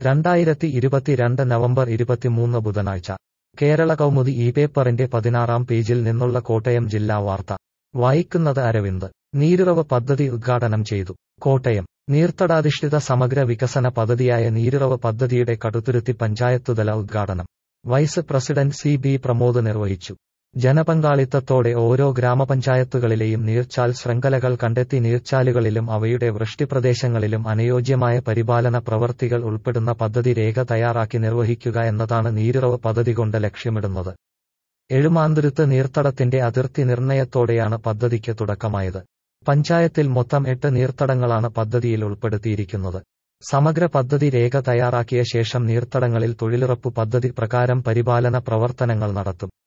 രണ്ടായിരത്തി ഇരുപത്തിരണ്ട് നവംബർ ഇരുപത്തിമൂന്ന് ബുധനാഴ്ച കേരള കൗമുദി ഈ പേപ്പറിന്റെ പതിനാറാം പേജിൽ നിന്നുള്ള കോട്ടയം ജില്ലാ വാർത്ത വായിക്കുന്നത് അരവിന്ദ് നീരുറവ് പദ്ധതി ഉദ്ഘാടനം ചെയ്തു കോട്ടയം നീർത്തടാധിഷ്ഠിത സമഗ്ര വികസന പദ്ധതിയായ നീരുറവ് പദ്ധതിയുടെ കടുത്തുരുത്തി പഞ്ചായത്തുതല ഉദ്ഘാടനം vice president C B Pramod നിർവഹിച്ചു ജനപങ്കാളിത്തത്തോടെ ഓരോ ഗ്രാമപഞ്ചായത്തുകളിലെയും നീർച്ചാൽ ശൃംഖലകൾ കണ്ടെത്തി നീർച്ചാലുകളിലും അവയുടെ വൃഷ്ടിപ്രദേശങ്ങളിലും അനുയോജ്യമായ പരിപാലന പ്രവർത്തികൾ ഉൾപ്പെടുന്ന പദ്ധതി രേഖ തയ്യാറാക്കി നിർവഹിക്കുക എന്നതാണ് നീരുറവ് പദ്ധതി കൊണ്ട് ലക്ഷ്യമിടുന്നത് എഴുമാന്തുരുത്ത് നീർത്തടത്തിന്റെ അതിർത്തി നിർണയത്തോടെയാണ് പദ്ധതിക്ക് തുടക്കമായത് പഞ്ചായത്തിൽ മൊത്തം എട്ട് നീർത്തടങ്ങളാണ് പദ്ധതിയിൽ ഉൾപ്പെടുത്തിയിരിക്കുന്നത് സമഗ്ര പദ്ധതി രേഖ തയ്യാറാക്കിയ ശേഷം നീർത്തടങ്ങളിൽ തൊഴിലുറപ്പ് പദ്ധതി പ്രകാരം പരിപാലന പ്രവർത്തനങ്ങൾ നടത്തും